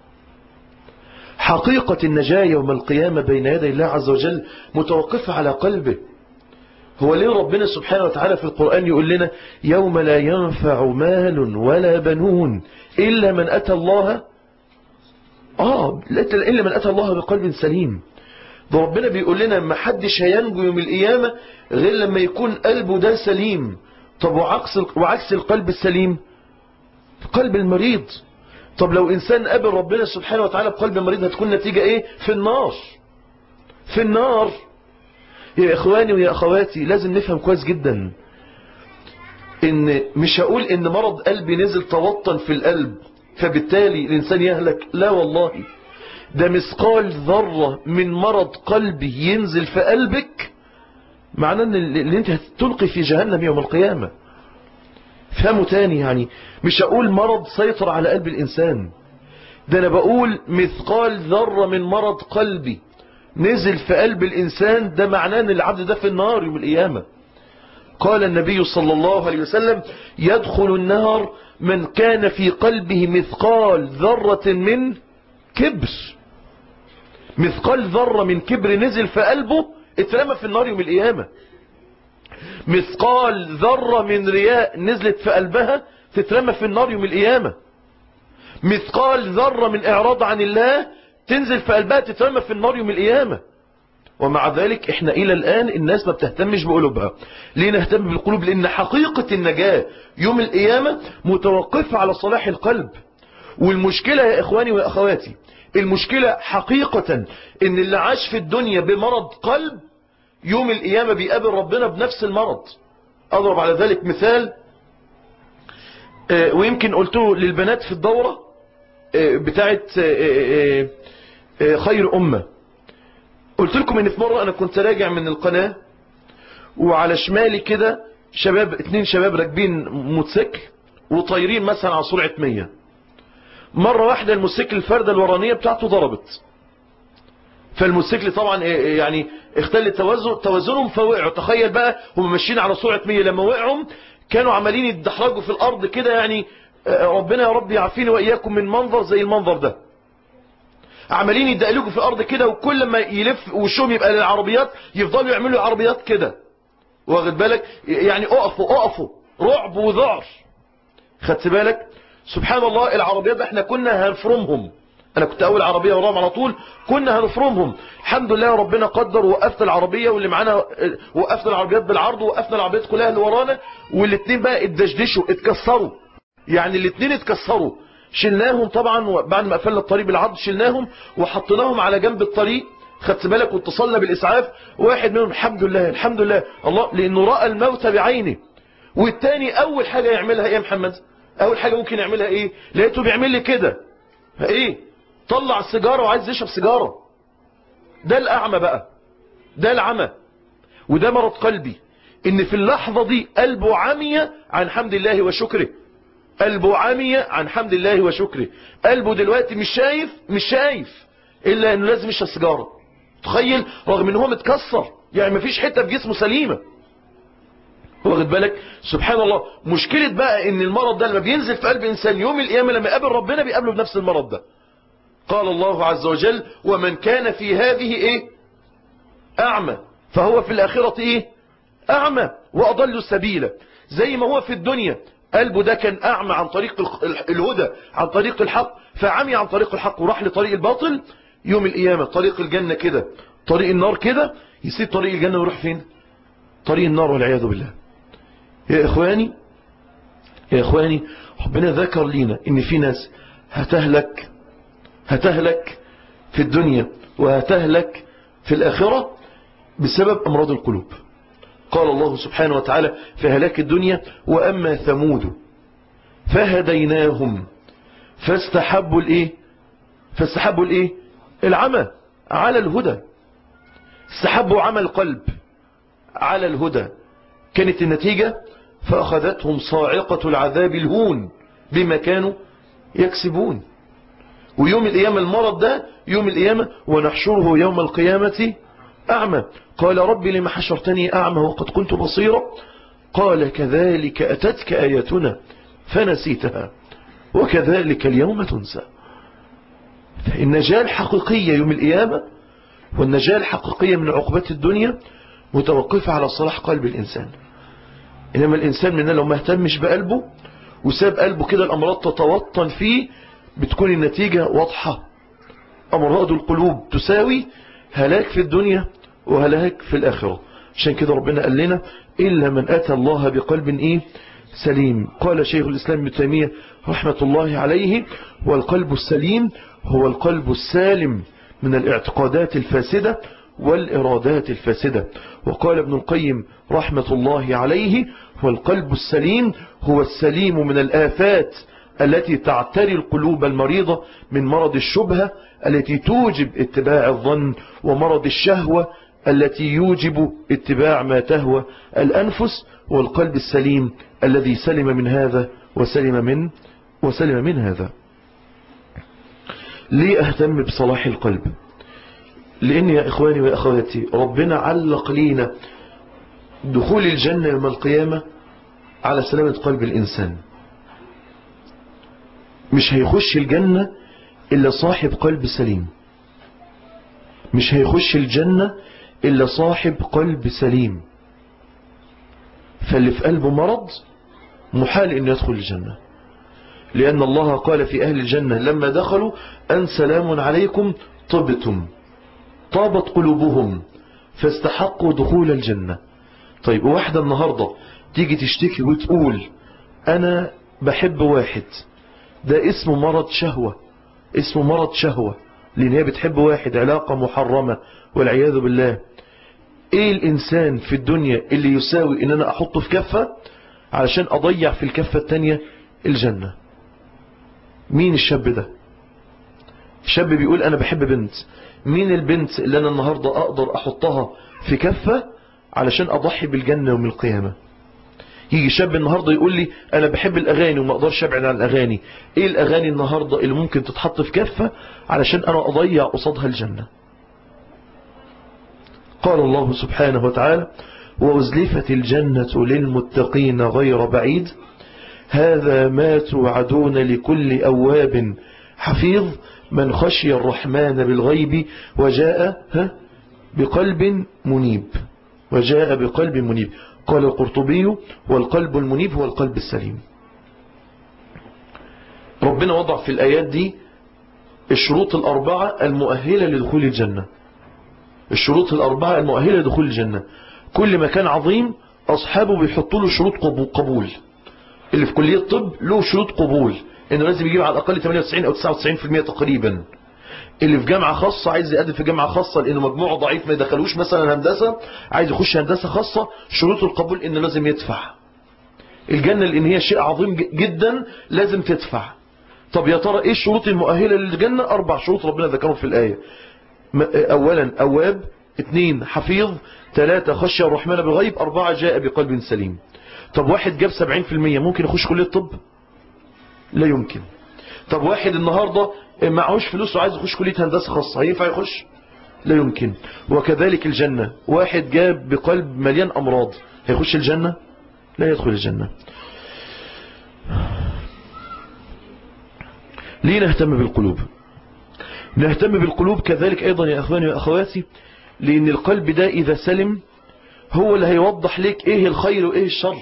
حقيقة النجاة يوم القيامة بين يدي الله عز وجل متوقفة على قلبه هو ليه ربنا سبحانه وتعالى في القرآن يقول لنا يوم لا ينفع مال ولا بنون إلا من أتى الله آه إلا من أتى الله بقلب سليم ده ربنا بيقول لنا ما حدش هينجو يوم القيامة غير لما يكون قلبه ده سليم طب وعكس وعكس القلب السليم القلب المريض طب لو إنسان قابل ربنا سبحانه وتعالى بقلب مريض هتكون نتيجة إيه في النار في النار يا إخواني ويا أخواتي لازم نفهم كويس جدا إن مش هقول إن مرض قلبي نزل توطن في القلب فبالتالي الإنسان يهلك لا والله ده مثقال ذرة من مرض قلبي ينزل في قلبك معناه ان اللي انت هتلقي في جهنم يوم القيامة فهموا تاني يعني مش هقول مرض سيطر على قلب الإنسان ده أنا بقول مثقال ذرة من مرض قلبي نزل في قلب الإنسان ده معناه أن العبد ده في النار يوم القيامة قال النبي صلى الله عليه وسلم يدخل النار من كان في قلبه مثقال ذرة من كبر مثقال ذرة من كبر نزل في قلبه اترمى في النار يوم القيامة مثقال ذرة من رياء نزلت في قلبها تترمى في النار يوم القيامة مثقال ذرة من اعراض عن الله تنزل في قلبها تترمى في النار يوم القيامة ومع ذلك احنا الى الان الناس ما بتهتمش بقلوبها ليه نهتم بالقلوب لان حقيقة النجاة يوم القيامة متوقفة على صلاح القلب والمشكلة يا اخواني واخواتي المشكلة حقيقة ان اللي عاش في الدنيا بمرض قلب يوم القيامة بيقابل ربنا بنفس المرض اضرب على ذلك مثال ويمكن قلته للبنات في الدورة بتاعت خير أمة قلت لكم ان في مرة انا كنت راجع من القناة وعلى شمالي كده شباب اتنين شباب راكبين موتوسيكل وطايرين مثلا على سرعة 100 مرة واحدة الموتوسيكل الفردة الورانية بتاعته ضربت فالموتوسيكل طبعا يعني اختل التوازن توازنهم فوقعوا تخيل بقى هم ماشيين على سرعة 100 لما وقعوا كانوا عمالين يتدحرجوا في الارض كده يعني ربنا يا رب يعافيني واياكم من منظر زي المنظر ده عمالين يدقلقوا في الارض كده وكل ما يلف وشهم يبقى للعربيات يفضلوا يعملوا عربيات كده واخد بالك يعني اقفوا اقفوا رعب وذعر خدت بالك سبحان الله العربيات احنا كنا هنفرمهم انا كنت اول عربية وراهم على طول كنا هنفرمهم الحمد لله ربنا قدر وقفت العربية واللي معانا وقفنا العربيات بالعرض ووقفنا العربيات كلها اللي ورانا والاثنين بقى اتدشدشوا اتكسروا يعني الاثنين اتكسروا شلناهم طبعا بعد ما قفلنا الطريق بالعرض شلناهم وحطيناهم على جنب الطريق خدت بالك واتصلنا بالاسعاف واحد منهم الحمد لله الحمد لله الله لانه راى الموت بعينه والتاني اول حاجة يعملها ايه يا محمد اول حاجة ممكن يعملها ايه لقيته بيعمل لي كده ايه طلع السيجارة وعايز يشرب سيجارة ده الاعمى بقى ده العمى وده مرض قلبي ان في اللحظة دي قلبه عمي عن حمد الله وشكره قلبه عمي عن حمد الله وشكره قلبه دلوقتي مش شايف مش شايف الا انه لازم يشرب سيجاره تخيل رغم ان هو متكسر يعني مفيش حته في جسمه سليمه واخد بالك سبحان الله مشكله بقى ان المرض ده لما بينزل في قلب انسان يوم القيامه لما يقابل ربنا بيقابله بنفس المرض ده قال الله عز وجل ومن كان في هذه ايه اعمى فهو في الاخره ايه اعمى واضل سبيلا زي ما هو في الدنيا قلبه ده كان أعمى عن طريق الهدى عن طريق الحق فعمي عن طريق الحق وراح لطريق الباطل يوم القيامة طريق الجنة كده طريق النار كده يسيب طريق الجنة ويروح فين طريق النار والعياذ بالله يا إخواني يا إخواني ربنا ذكر لينا إن في ناس هتهلك هتهلك في الدنيا وهتهلك في الآخرة بسبب أمراض القلوب قال الله سبحانه وتعالى في هلاك الدنيا وأما ثمود فهديناهم فاستحبوا الايه فاستحبوا الايه العمى على الهدى استحبوا عمى القلب على الهدى كانت النتيجة فأخذتهم صاعقة العذاب الهون بما كانوا يكسبون ويوم القيامة المرض ده يوم القيامة ونحشره يوم القيامة أعمى قال رب لما حشرتني أعمى وقد كنت بصيرا قال كذلك أتتك آياتنا فنسيتها وكذلك اليوم تنسى النجاة الحقيقية يوم القيامة والنجاة الحقيقية من عقبات الدنيا متوقفة على صلاح قلب الإنسان إنما الإنسان مننا لو ما اهتمش بقلبه وساب قلبه كده الأمراض تتوطن فيه بتكون النتيجة واضحة أمراض القلوب تساوي هلاك في الدنيا وهلاك في الآخرة عشان كده ربنا قال لنا إلا من أتى الله بقلب إيه سليم قال شيخ الإسلام ابن تيمية رحمة الله عليه والقلب السليم هو القلب السالم من الاعتقادات الفاسدة والإرادات الفاسدة وقال ابن القيم رحمة الله عليه والقلب السليم هو السليم من الآفات التي تعتري القلوب المريضة من مرض الشبهة التي توجب اتباع الظن ومرض الشهوة التي يوجب اتباع ما تهوى الأنفس والقلب السليم الذي سلم من هذا وسلم من وسلم من هذا ليه أهتم بصلاح القلب لأن يا إخواني وأخواتي ربنا علق لينا دخول الجنة يوم القيامة على سلامة قلب الإنسان مش هيخش الجنة إلا صاحب قلب سليم مش هيخش الجنة إلا صاحب قلب سليم فاللي في قلبه مرض محال أن يدخل الجنة لأن الله قال في أهل الجنة لما دخلوا أن سلام عليكم طبتم طابت قلوبهم فاستحقوا دخول الجنة طيب واحدة النهاردة تيجي تشتكي وتقول أنا بحب واحد ده اسمه مرض شهوة اسمه مرض شهوة لأن هي بتحب واحد علاقة محرمة والعياذ بالله ايه الانسان في الدنيا اللي يساوي ان انا احطه في كفة علشان اضيع في الكفة التانية الجنة مين الشاب ده شاب بيقول انا بحب بنت مين البنت اللي انا النهاردة اقدر احطها في كفة علشان اضحي بالجنة يوم القيامة يجي شاب النهاردة يقول لي انا بحب الاغاني وما اقدرش ابعد عن الاغاني ايه الاغاني النهاردة اللي ممكن تتحط في كفة علشان انا اضيع قصادها الجنة قال الله سبحانه وتعالى وأزلفت الجنة للمتقين غير بعيد هذا ما توعدون لكل أواب حفيظ من خشي الرحمن بالغيب وجاء بقلب منيب وجاء بقلب منيب قال القرطبي والقلب المنيب هو القلب السليم ربنا وضع في الآيات دي الشروط الأربعة المؤهلة لدخول الجنة الشروط الأربعة المؤهلة لدخول الجنة كل مكان عظيم أصحابه بيحطوا له شروط قبول اللي في كلية طب له شروط قبول انه لازم يجيب على الأقل 98 أو 99% تقريبا اللي في جامعة خاصة عايز يقدم في جامعة خاصة لأنه مجموعه ضعيف ما يدخلوش مثلا هندسة عايز يخش هندسة خاصة شروط القبول إنه لازم يدفع الجنة لأن هي شيء عظيم جدا لازم تدفع طب يا ترى ايه الشروط المؤهلة للجنة اربع شروط ربنا ذكرهم في الآية اولا اواب اثنين حفيظ ثلاثة خشى الرحمن بالغيب اربعة جاء بقلب سليم طب واحد جاب سبعين في المية ممكن يخش كلية الطب لا يمكن طب واحد النهاردة معهوش فلوس وعايز يخش كلية هندسة خاصة هينفع يخش لا يمكن وكذلك الجنة واحد جاب بقلب مليان أمراض هيخش الجنة لا يدخل الجنة ليه نهتم بالقلوب نهتم بالقلوب كذلك أيضا يا أخواني وأخواتي لأن القلب ده إذا سلم هو اللي هيوضح لك إيه الخير وإيه الشر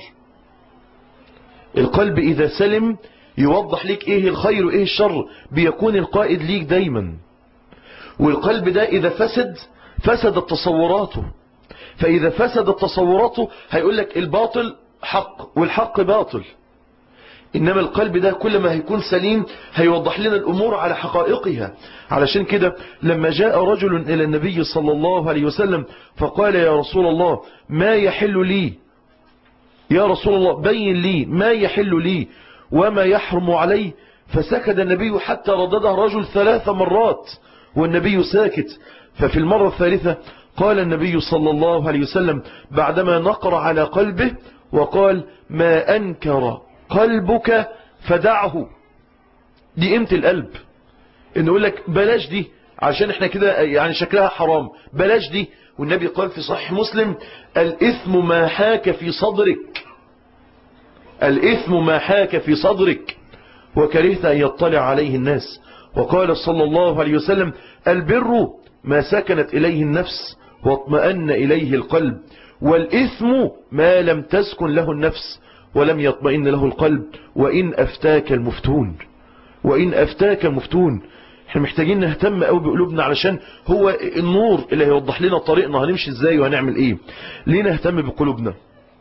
القلب إذا سلم يوضح لك إيه الخير وإيه الشر بيكون القائد ليك دايما والقلب ده إذا فسد فسدت تصوراته فإذا فسدت تصوراته هيقول لك الباطل حق والحق باطل إنما القلب ده كل ما هيكون سليم هيوضح لنا الأمور على حقائقها علشان كده لما جاء رجل إلى النبي صلى الله عليه وسلم فقال يا رسول الله ما يحل لي يا رسول الله بين لي ما يحل لي وما يحرم علي فسكت النبي حتى ردده رجل ثلاث مرات والنبي ساكت ففي المرة الثالثة قال النبي صلى الله عليه وسلم بعدما نقر على قلبه وقال ما أنكر قلبك فدعه دي قيمة القلب انه يقول لك بلاش دي عشان احنا كده يعني شكلها حرام بلاش دي والنبي قال في صحيح مسلم الإثم ما حاك في صدرك الإثم ما حاك في صدرك وكرهت أن يطلع عليه الناس وقال صلى الله عليه وسلم البر ما سكنت إليه النفس واطمأن إليه القلب والإثم ما لم تسكن له النفس ولم يطمئن له القلب وإن أفتاك المفتون وإن أفتاك المفتون احنا محتاجين نهتم قوي بقلوبنا علشان هو النور اللي هيوضح لنا طريقنا هنمشي ازاي وهنعمل ايه ليه نهتم بقلوبنا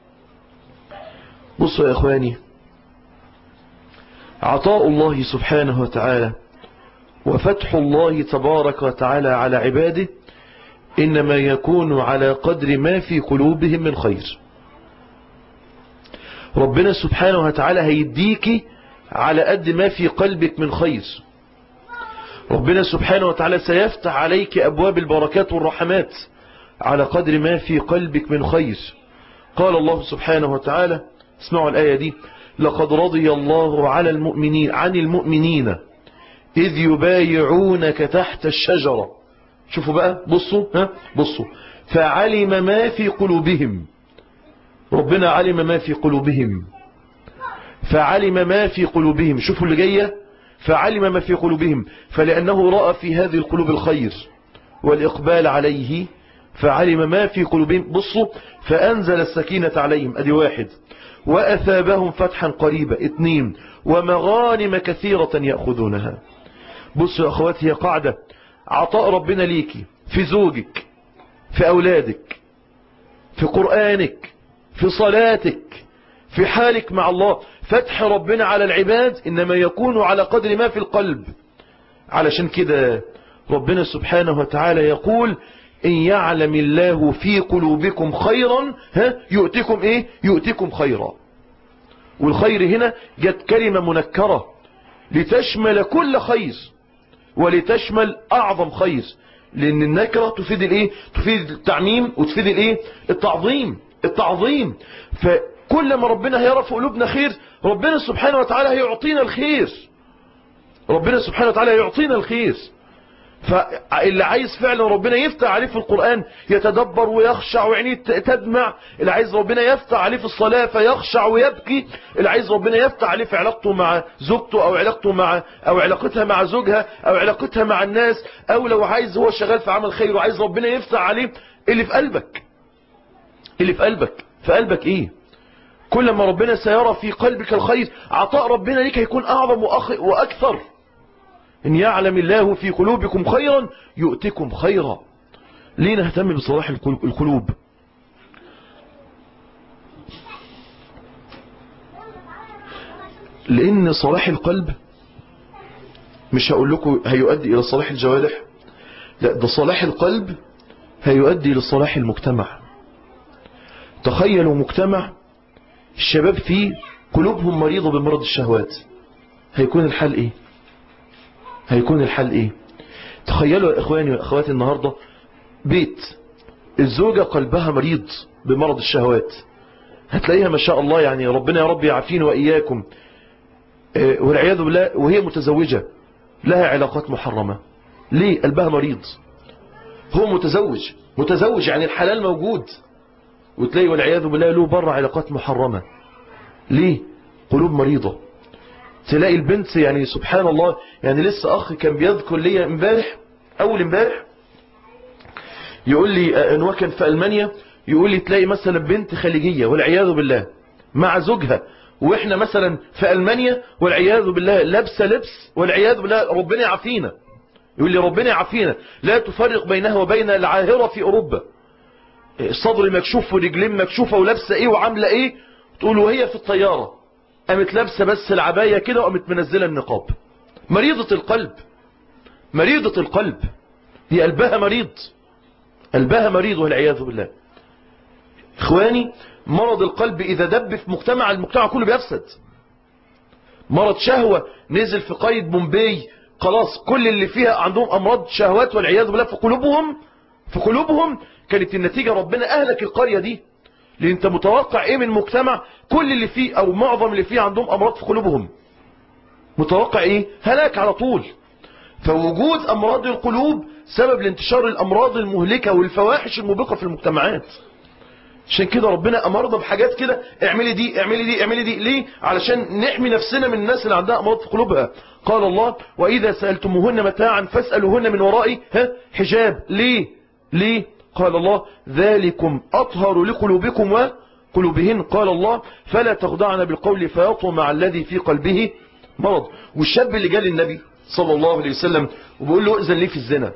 بصوا يا اخواني عطاء الله سبحانه وتعالى وفتح الله تبارك وتعالى على عباده إنما يكون على قدر ما في قلوبهم من خير ربنا سبحانه وتعالى هيديك على قد ما في قلبك من خير ربنا سبحانه وتعالى سيفتح عليك أبواب البركات والرحمات على قدر ما في قلبك من خير قال الله سبحانه وتعالى اسمعوا الآية دي لقد رضي الله على المؤمنين عن المؤمنين إذ يبايعونك تحت الشجرة شوفوا بقى بصوا ها بصوا فعلم ما في قلوبهم ربنا علم ما في قلوبهم فعلم ما في قلوبهم شوفوا اللي جاية فعلم ما في قلوبهم فلأنه رأى في هذه القلوب الخير والإقبال عليه فعلم ما في قلوبهم بصوا فأنزل السكينة عليهم أدي واحد وأثابهم فتحا قريبا اثنين ومغانم كثيرة يأخذونها بصوا يا أخواتي هي قاعدة عطاء ربنا ليكي في زوجك في أولادك في قرآنك في صلاتك في حالك مع الله فتح ربنا على العباد إنما يكون على قدر ما في القلب علشان كده ربنا سبحانه وتعالى يقول إن يعلم الله في قلوبكم خيرا ها يؤتكم إيه يؤتكم خيرا والخير هنا جت كلمة منكرة لتشمل كل خير ولتشمل أعظم خير لأن النكرة تفيد الإيه تفيد التعميم وتفيد الإيه التعظيم التعظيم فكل ما ربنا هيرى في قلوبنا خير ربنا سبحانه وتعالى هيعطينا الخير ربنا سبحانه وتعالى هيعطينا الخير فاللي عايز فعلا ربنا يفتح عليه في القرآن يتدبر ويخشع وعينيه تدمع اللي عايز ربنا يفتح عليه في الصلاة فيخشع ويبكي اللي عايز ربنا يفتح عليه في علاقته مع زوجته او علاقته مع او علاقتها مع زوجها او علاقتها مع الناس او لو عايز هو شغال في عمل خير وعايز ربنا يفتح عليه اللي في قلبك اللي في قلبك في قلبك ايه كل ما ربنا سيرى في قلبك الخير عطاء ربنا ليك هيكون اعظم واكثر إن يعلم الله في قلوبكم خيرا يؤتكم خيرا ليه نهتم بصلاح القلوب لأن صلاح القلب مش هقول لكم هيؤدي إلى صلاح الجوارح لا ده صلاح القلب هيؤدي لصلاح المجتمع تخيلوا مجتمع الشباب فيه قلوبهم مريضة بمرض الشهوات هيكون الحال ايه هيكون الحل ايه تخيلوا يا اخواني واخواتي النهاردة بيت الزوجة قلبها مريض بمرض الشهوات هتلاقيها ما شاء الله يعني ربنا يا رب يعافينا وإياكم والعياذ بالله وهي متزوجة لها علاقات محرمة ليه قلبها مريض هو متزوج متزوج يعني الحلال موجود وتلاقي والعياذ بالله له بره علاقات محرمة ليه قلوب مريضة تلاقي البنت يعني سبحان الله يعني لسه أخ كان بيذكر لي امبارح أول امبارح يقول لي ان هو كان في ألمانيا يقول لي تلاقي مثلا بنت خليجية والعياذ بالله مع زوجها واحنا مثلا في ألمانيا والعياذ بالله لابسه لبس والعياذ بالله ربنا يعافينا يقول لي ربنا يعافينا لا تفرق بينها وبين العاهرة في أوروبا الصدر مكشوف ورجلين مكشوفة ولابسه ايه وعاملة ايه تقول وهي في الطيارة قامت لابسه بس العباية كده وقامت منزلة النقاب مريضة القلب مريضة القلب دي قلبها مريض قلبها مريض والعياذ بالله اخواني مرض القلب اذا دب في مجتمع المجتمع كله بيفسد مرض شهوة نزل في قيد بومبي خلاص كل اللي فيها عندهم امراض شهوات والعياذ بالله في قلوبهم في قلوبهم كانت النتيجة ربنا اهلك القرية دي لان انت متوقع ايه من مجتمع كل اللي فيه او معظم اللي فيه عندهم امراض في قلوبهم متوقع ايه هلاك على طول فوجود امراض القلوب سبب لانتشار الامراض المهلكة والفواحش الموبقة في المجتمعات عشان كده ربنا امرنا بحاجات كده اعملي دي اعملي دي اعملي دي ليه علشان نحمي نفسنا من الناس اللي عندها امراض في قلوبها قال الله واذا سألتموهن متاعا فاسألوهن من وراء ها حجاب ليه ليه قال الله ذلكم اطهر لقلوبكم وقلوبهن قال الله فلا تخضعن بالقول فيطمع الذي في قلبه مرض والشاب اللي جاء للنبي صلى الله عليه وسلم وبيقول له اذن لي في الزنا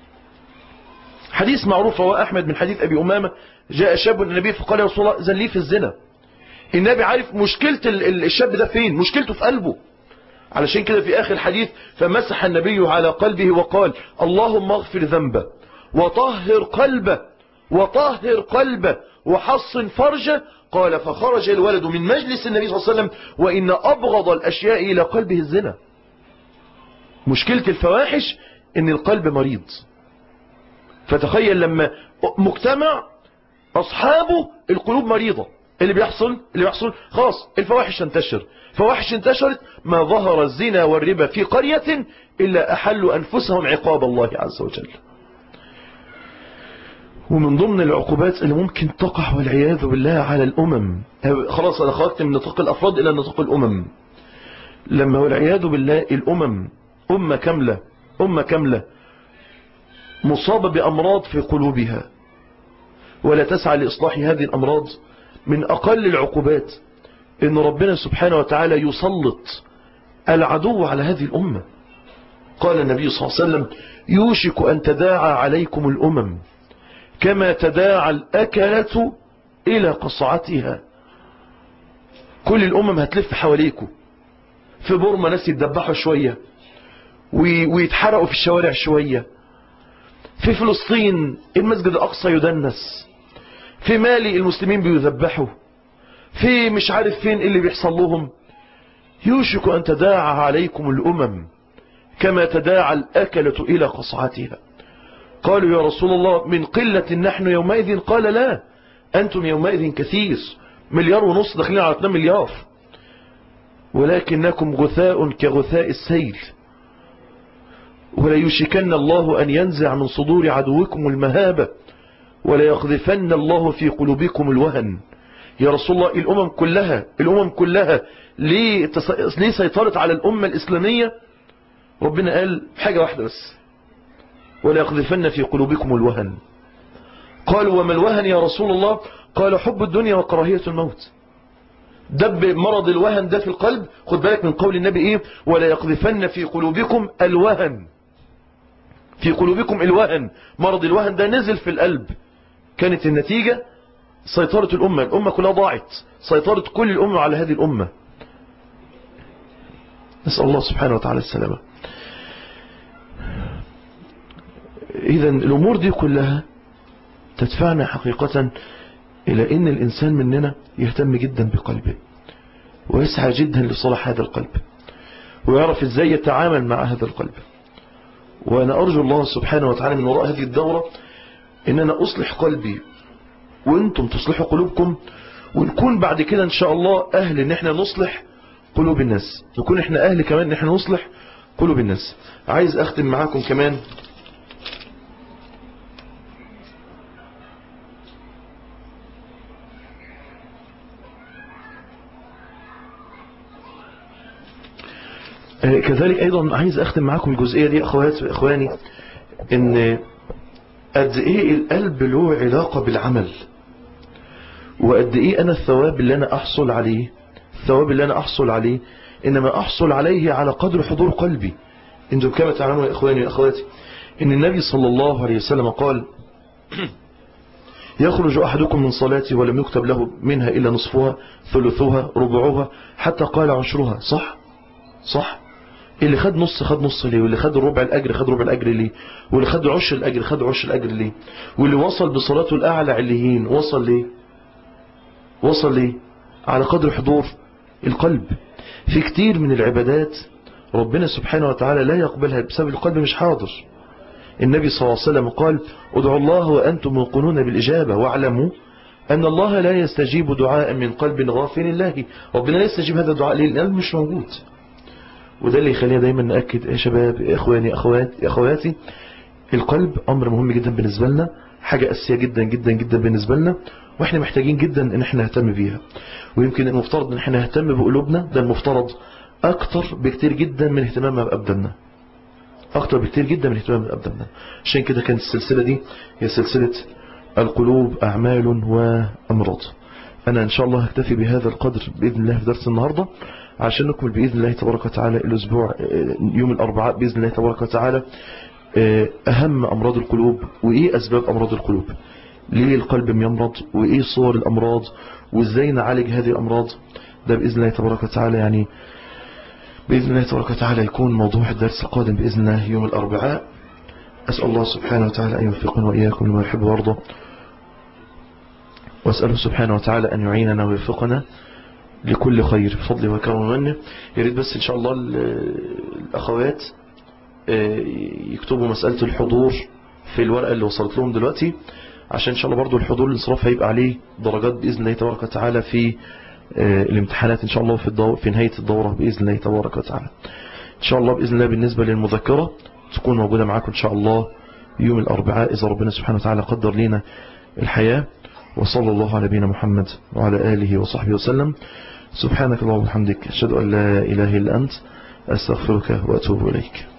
حديث معروف رواه أحمد من حديث أبي أمامة جاء شاب النبي فقال يا رسول الله زن لي في الزنا النبي عارف مشكلة الشاب ده فين مشكلته في قلبه علشان كده في آخر الحديث فمسح النبي على قلبه وقال اللهم اغفر ذنبه وطهر قلبه وطهر قلبه وحصن فرجه قال فخرج الولد من مجلس النبي صلى الله عليه وسلم وإن أبغض الأشياء إلى قلبه الزنا مشكلة الفواحش إن القلب مريض فتخيل لما مجتمع أصحابه القلوب مريضة اللي بيحصل اللي بيحصل خلاص الفواحش تنتشر فواحش انتشرت ما ظهر الزنا والربا في قرية إلا أحلوا أنفسهم عقاب الله عز وجل ومن ضمن العقوبات اللي ممكن تقع والعياذ بالله على الأمم خلاص أنا خرجت من نطاق الأفراد إلى نطاق الأمم لما والعياذ بالله الأمم أمة كاملة أمة كاملة مصابة بأمراض في قلوبها ولا تسعى لإصلاح هذه الأمراض من أقل العقوبات إن ربنا سبحانه وتعالى يسلط العدو على هذه الأمة قال النبي صلى الله عليه وسلم يوشك أن تداعى عليكم الأمم كما تداعى الأكلة إلى قصعتها كل الأمم هتلف حواليكم في بورما ناس يتدبحوا شوية ويتحرقوا في الشوارع شوية في فلسطين المسجد الأقصى يدنس في مالي المسلمين بيذبحوا في مش عارف فين اللي بيحصل لهم يوشك أن تداعى عليكم الأمم كما تداعى الأكلة إلى قصعتها قالوا يا رسول الله من قلة نحن يومئذ قال لا أنتم يومئذ كثير مليار ونص داخلين على 2 مليار ولكنكم غثاء كغثاء السيل ولا يشكن الله أن ينزع من صدور عدوكم المهابة ولا يقذفن الله في قلوبكم الوهن يا رسول الله الأمم كلها الأمم كلها ليه, تص... ليه سيطرت على الأمة الإسلامية ربنا قال حاجة واحدة بس ولا يقذفن في قلوبكم الوهن قالوا وما الوهن يا رسول الله قال حب الدنيا وكراهية الموت دب مرض الوهن ده في القلب خد بالك من قول النبي ايه ولا يقذفن في قلوبكم الوهن في قلوبكم الوهن مرض الوهن ده نزل في القلب كانت النتيجة سيطرة الأمة الأمة كلها ضاعت سيطرة كل الأمة على هذه الأمة نسأل الله سبحانه وتعالى السلامة إذا الأمور دي كلها تدفعنا حقيقة إلى أن الإنسان مننا يهتم جدا بقلبه ويسعى جدا لصلاح هذا القلب ويعرف إزاي يتعامل مع هذا القلب وأنا أرجو الله سبحانه وتعالى من وراء هذه الدورة إن أنا أصلح قلبي وأنتم تصلحوا قلوبكم ونكون بعد كده إن شاء الله أهل إن إحنا نصلح قلوب الناس نكون إحنا أهل كمان إن إحنا نصلح قلوب الناس عايز أختم معاكم كمان كذلك أيضا عايز أختم معاكم الجزئية دي أخوات وإخواني إن قد إيه القلب له علاقة بالعمل وقد إيه أنا الثواب اللي أنا أحصل عليه الثواب اللي أنا أحصل عليه إنما أحصل عليه على قدر حضور قلبي انتم كما تعلمون يا إخواني وأخواتي إن النبي صلى الله عليه وسلم قال يخرج أحدكم من صلاته ولم يكتب له منها إلا نصفها ثلثها ربعها حتى قال عشرها صح صح اللي خد نص خد نص ليه واللي خد ربع الأجر خد ربع الأجر ليه واللي خد عش الأجر خد عش الأجر ليه واللي وصل بصلاته الأعلى عليين وصل ليه وصل ليه على قدر حضور القلب في كتير من العبادات ربنا سبحانه وتعالى لا يقبلها بسبب القلب مش حاضر النبي صلى الله عليه وسلم قال ادعوا الله وأنتم موقنون بالإجابة واعلموا أن الله لا يستجيب دعاء من قلب غافل الله ربنا لا يستجيب هذا الدعاء ليه القلب مش موجود وده اللي يخلينا دايما نأكد يا شباب يا إخواني أخوات يا أخواتي القلب أمر مهم جدا بالنسبة لنا حاجة أساسية جدا جدا جدا بالنسبة لنا وإحنا محتاجين جدا إن إحنا نهتم بيها ويمكن المفترض إن إحنا نهتم بقلوبنا ده المفترض أكتر بكتير جدا من اهتمامنا بأبداننا أكتر بكتير جدا من اهتمامنا بأبداننا عشان كده كانت السلسلة دي هي سلسلة القلوب أعمال وأمراض أنا إن شاء الله هكتفي بهذا القدر بإذن الله في درس النهاردة عشان نكمل بإذن الله تبارك وتعالى الأسبوع يوم الأربعاء بإذن الله تبارك وتعالى أهم أمراض القلوب وإيه أسباب أمراض القلوب ليه القلب يمرض وإيه صور الأمراض وإزاي نعالج هذه الأمراض ده بإذن الله تبارك وتعالى يعني بإذن الله تبارك وتعالى يكون موضوع الدرس القادم بإذن الله يوم الأربعاء أسأل الله سبحانه وتعالى أن يوفقنا وإياكم لما يحب ويرضى وأسأله سبحانه وتعالى أن يعيننا ويوفقنا لكل خير بفضل وكرم ومنه يريد بس إن شاء الله الأخوات يكتبوا مسألة الحضور في الورقة اللي وصلت لهم دلوقتي عشان إن شاء الله برضو الحضور الانصراف هيبقى عليه درجات بإذن الله تبارك وتعالى في الامتحانات إن شاء الله في, الدور في نهاية الدورة بإذن الله تبارك وتعالى إن شاء الله بإذن الله بالنسبة للمذكرة تكون موجودة معاكم إن شاء الله يوم الأربعاء إذا ربنا سبحانه وتعالى قدر لنا الحياة وصلى الله على نبينا محمد وعلى آله وصحبه وسلم سبحانك اللهم وبحمدك أشهد أن لا إله إلا أنت أستغفرك وأتوب إليك